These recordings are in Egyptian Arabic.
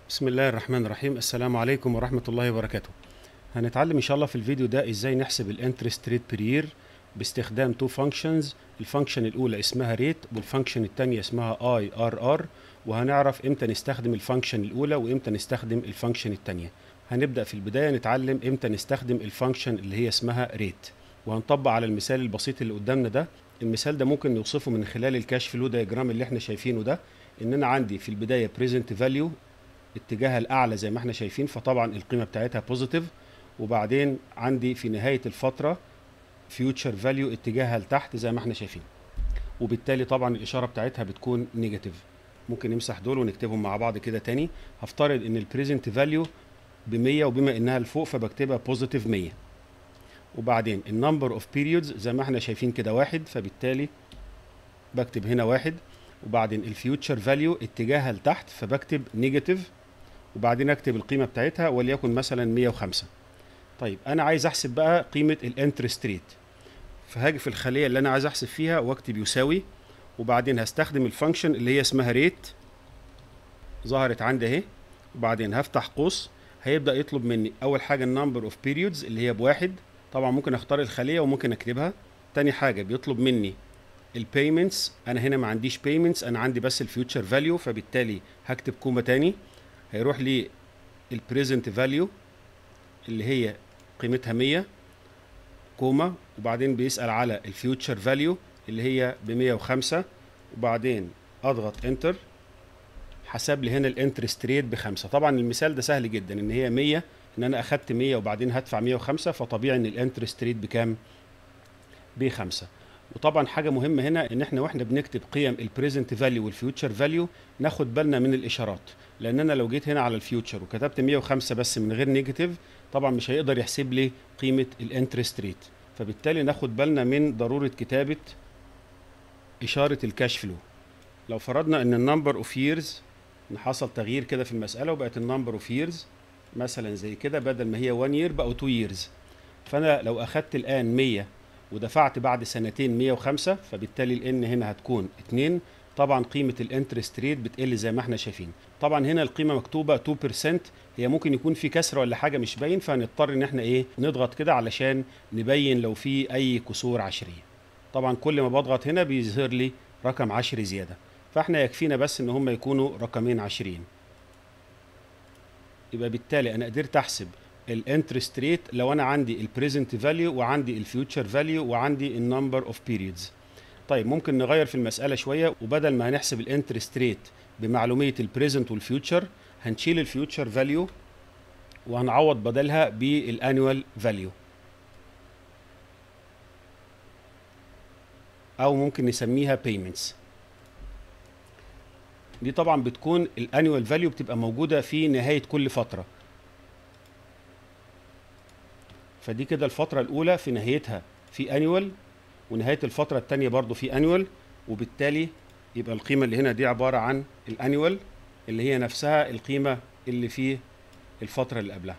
بسم الله الرحمن الرحيم السلام عليكم ورحمة الله وبركاته هنتعلم إن شاء الله في الفيديو ده إزاي نحسب الانترست ريت بير يير باستخدام تو فانكشنز الفانكشن الأولى اسمها ريت والفانكشن الثانية اسمها اي ار ار وهنعرف إمتى نستخدم الفانكشن الأولى وإمتى نستخدم الفانكشن الثانية هنبدأ في البداية نتعلم إمتى نستخدم الفانكشن اللي هي اسمها ريت وهنطبق على المثال البسيط اللي قدامنا ده المثال ده ممكن نوصفه من خلال الكاش فلو دايجرام اللي احنا شايفينه ده ان انا عندي في البدايه بريزنت فاليو اتجاهها الاعلى زي ما احنا شايفين فطبعا القيمه بتاعتها بوزيتيف وبعدين عندي في نهايه الفتره فيوتشر فاليو اتجاهها لتحت زي ما احنا شايفين وبالتالي طبعا الاشاره بتاعتها بتكون نيجاتيف ممكن نمسح دول ونكتبهم مع بعض كده تاني هفترض ان البريزنت فاليو ب 100 وبما انها لفوق فبكتبها بوزيتيف 100 وبعدين النمبر اوف بيريودز زي ما احنا شايفين كده واحد فبالتالي بكتب هنا واحد وبعدين الفيوتشر فاليو اتجاهها لتحت فبكتب نيجاتيف وبعدين اكتب القيمه بتاعتها وليكن مثلا 105 طيب انا عايز احسب بقى قيمه الانترست ريت فهاجي في الخليه اللي انا عايز احسب فيها واكتب يساوي وبعدين هستخدم الفانكشن اللي هي اسمها ريت ظهرت عندي اهي وبعدين هفتح قوس هيبدا يطلب مني اول حاجه النمبر اوف بيريودز اللي هي بواحد طبعا ممكن اختار الخليه وممكن اكتبها تاني حاجه بيطلب مني البيمنتس انا هنا ما عنديش بيمنتس انا عندي بس الفيوتشر فاليو فبالتالي هكتب كوما تاني هيروح لي البريزنت فاليو اللي هي قيمتها 100 كوما وبعدين بيسأل على الفيوتشر فاليو اللي هي ب 105 وبعدين اضغط انتر حسب لي هنا الانترست ريت بخمسة طبعا المثال ده سهل جدا ان هي 100 ان انا اخدت 100 وبعدين هدفع 105 فطبيعي ان الانترست ريت بكام بخمسة وطبعا حاجه مهمه هنا ان احنا واحنا بنكتب قيم البريزنت فاليو والفيوتشر فاليو ناخد بالنا من الاشارات لان انا لو جيت هنا على الفيوتشر وكتبت 105 بس من غير نيجاتيف طبعا مش هيقدر يحسب لي قيمه الانترست ريت فبالتالي ناخد بالنا من ضروره كتابه اشاره الكاش فلو لو فرضنا ان النمبر اوف ييرز ان حصل تغيير كده في المساله وبقت النمبر اوف ييرز مثلا زي كده بدل ما هي 1 يير بقوا 2 ييرز فانا لو اخدت الان 100 ودفعت بعد سنتين 105 فبالتالي الان هنا هتكون 2 طبعا قيمه الانترست ريت بتقل زي ما احنا شايفين طبعا هنا القيمه مكتوبه 2% هي ممكن يكون في كسر ولا حاجه مش باين فهنضطر ان احنا ايه نضغط كده علشان نبين لو في اي كسور عشريه طبعا كل ما بضغط هنا بيظهر لي رقم عشري زياده فاحنا يكفينا بس ان هم يكونوا رقمين عشرين يبقى بالتالي انا قدرت احسب الانترست ريت لو انا عندي البريزنت فاليو وعندي الفيوتشر فاليو وعندي النمبر اوف بيريودز طيب ممكن نغير في المساله شويه وبدل ما هنحسب الانترست ريت بمعلوميه البريزنت والفيوتشر هنشيل الفيوتشر فاليو وهنعوض بدلها بالانوال فاليو او ممكن نسميها بيمنتس دي طبعا بتكون الانوال فاليو بتبقى موجوده في نهايه كل فتره فدي كده الفترة الأولى في نهايتها في انيوال ونهاية الفترة الثانية برضو في انيوال وبالتالي يبقى القيمة اللي هنا دي عبارة عن الانيوال اللي هي نفسها القيمة اللي في الفترة اللي قبلها.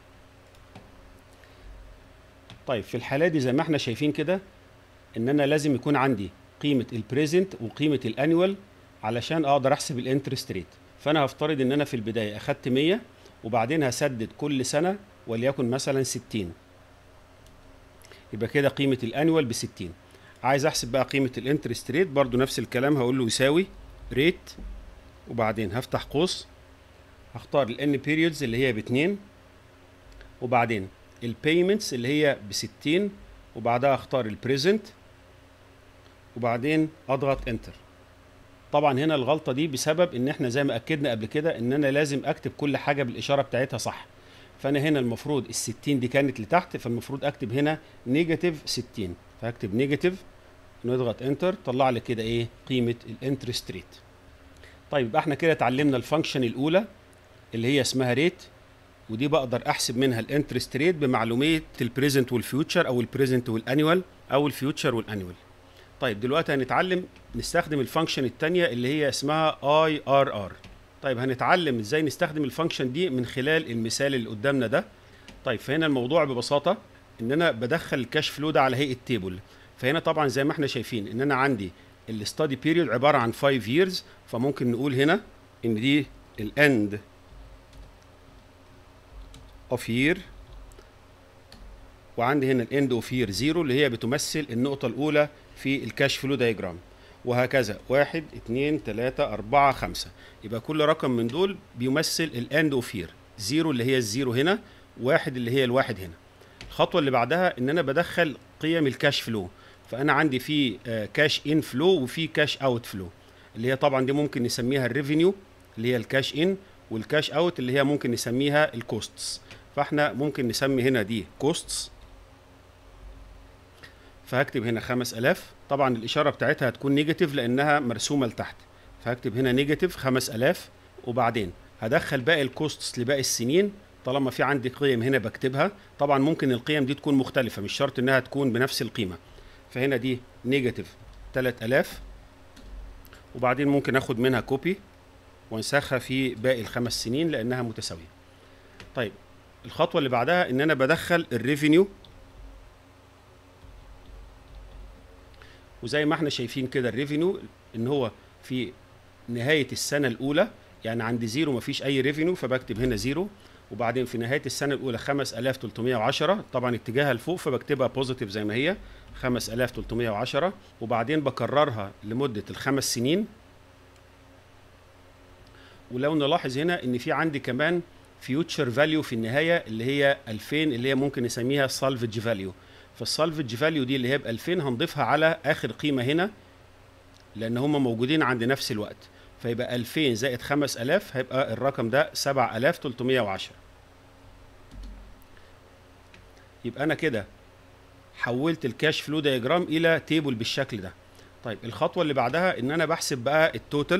طيب في الحالة دي زي ما احنا شايفين كده ان انا لازم يكون عندي قيمة البريزنت وقيمة الانيوال علشان اقدر احسب الانترست ريت. فانا هفترض ان انا في البداية اخدت 100 وبعدين هسدد كل سنة وليكن مثلا 60 يبقى كده قيمة الانوال ب 60 عايز احسب بقى قيمة الانترست ريت برضو نفس الكلام هقول له يساوي ريت وبعدين هفتح قوس هختار الان بيريودز اللي هي باتنين وبعدين البيمنتس اللي هي ب 60 وبعدها اختار البريزنت وبعدين اضغط انتر طبعا هنا الغلطة دي بسبب ان احنا زي ما اكدنا قبل كده ان انا لازم اكتب كل حاجة بالاشارة بتاعتها صح فانا هنا المفروض ال 60 دي كانت لتحت فالمفروض اكتب هنا نيجاتيف 60 فهكتب نيجاتيف نضغط انتر طلع لي كده ايه قيمه الانترست ريت طيب يبقى احنا كده اتعلمنا الفانكشن الاولى اللي هي اسمها ريت ودي بقدر احسب منها الانترست ريت بمعلوميه البريزنت والفيوتشر او البريزنت والانيوال او الفيوتشر والانيوال طيب دلوقتي هنتعلم نستخدم الفانكشن الثانيه اللي هي اسمها اي ار ار طيب هنتعلم ازاي نستخدم الفانكشن دي من خلال المثال اللي قدامنا ده طيب فهنا الموضوع ببساطه ان انا بدخل الكاش فلو ده على هيئه تيبل فهنا طبعا زي ما احنا شايفين ان انا عندي الاستادي بيريود عباره عن 5 years فممكن نقول هنا ان دي الاند اوف يير وعندي هنا الاند اوف يير زيرو اللي هي بتمثل النقطة الأولى في الكاش فلو دايجرام وهكذا واحد اتنين تلاتة أربعة خمسة يبقى كل رقم من دول بيمثل الاند اوف يير زيرو اللي هي الزيرو هنا واحد اللي هي الواحد هنا الخطوة اللي بعدها إن أنا بدخل قيم الكاش فلو فأنا عندي في كاش ان فلو وفي كاش اوت فلو اللي هي طبعا دي ممكن نسميها الريفينيو اللي هي الكاش ان والكاش اوت اللي هي ممكن نسميها الكوستس فاحنا ممكن نسمي هنا دي كوستس فهكتب هنا 5000 طبعا الاشاره بتاعتها هتكون نيجاتيف لانها مرسومه لتحت فهكتب هنا نيجاتيف 5000 وبعدين هدخل باقي الكوستس لباقي السنين طالما في عندي قيم هنا بكتبها طبعا ممكن القيم دي تكون مختلفه مش شرط انها تكون بنفس القيمه فهنا دي نيجاتيف 3000 وبعدين ممكن اخد منها كوبي وانسخها في باقي الخمس سنين لانها متساويه طيب الخطوه اللي بعدها ان انا بدخل الريفينيو وزي ما احنا شايفين كده الريفينيو ان هو في نهايه السنه الاولى يعني عند زيرو مفيش اي ريفينيو فبكتب هنا زيرو وبعدين في نهايه السنه الاولى 5310 طبعا اتجاهها لفوق فبكتبها بوزيتيف زي ما هي 5310 وبعدين بكررها لمده الخمس سنين ولو نلاحظ هنا ان في عندي كمان فيوتشر فاليو في النهايه اللي هي 2000 اللي هي ممكن نسميها سالفج فاليو فالسالفج فاليو دي اللي هي ب 2000 هنضيفها على اخر قيمه هنا لان هم موجودين عند نفس الوقت فيبقى 2000 زائد 5000 هيبقى الرقم ده 7310 يبقى انا كده حولت الكاش فلو دايجرام الى تيبل بالشكل ده طيب الخطوه اللي بعدها ان انا بحسب بقى التوتال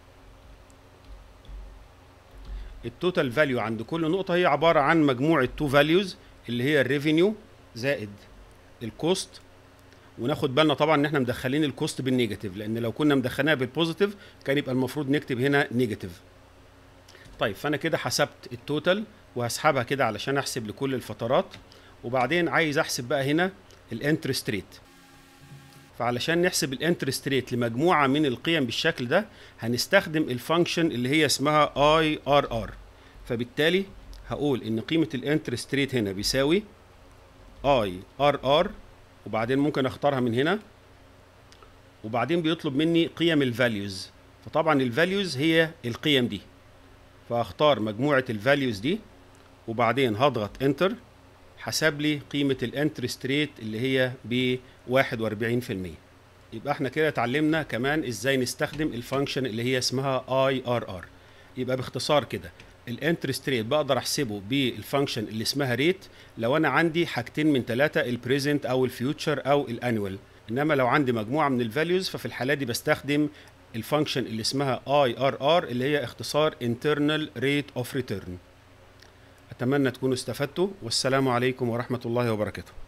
التوتال فاليو عند كل نقطه هي عباره عن مجموعه تو فاليوز اللي هي الريفينيو زائد الكوست وناخد بالنا طبعا ان احنا مدخلين الكوست بالنيجاتيف لان لو كنا مدخلينها بالبوزيتيف كان يبقى المفروض نكتب هنا نيجاتيف طيب فانا كده حسبت التوتال وهسحبها كده علشان احسب لكل الفترات وبعدين عايز احسب بقى هنا الانترست ريت فعلشان نحسب الانترست ريت لمجموعه من القيم بالشكل ده هنستخدم الفانكشن اللي هي اسمها اي ار ار فبالتالي هقول ان قيمه الانترست ريت هنا بيساوي اي ار ار وبعدين ممكن اختارها من هنا وبعدين بيطلب مني قيم الفاليوز فطبعا الفاليوز هي القيم دي فاختار مجموعه الفاليوز دي وبعدين هضغط انتر حسب لي قيمه الانترست ريت اللي هي ب 41% يبقى احنا كده اتعلمنا كمان ازاي نستخدم الفانكشن اللي هي اسمها اي ار ار يبقى باختصار كده الانترست ريت بقدر احسبه بالفانكشن اللي اسمها ريت لو انا عندي حاجتين من ثلاثه البريزنت او الفيوتشر او الانوال انما لو عندي مجموعه من الفاليوز ففي الحاله دي بستخدم الفانكشن اللي اسمها اي ار ار اللي هي اختصار internal rate of return اتمنى تكونوا استفدتوا والسلام عليكم ورحمه الله وبركاته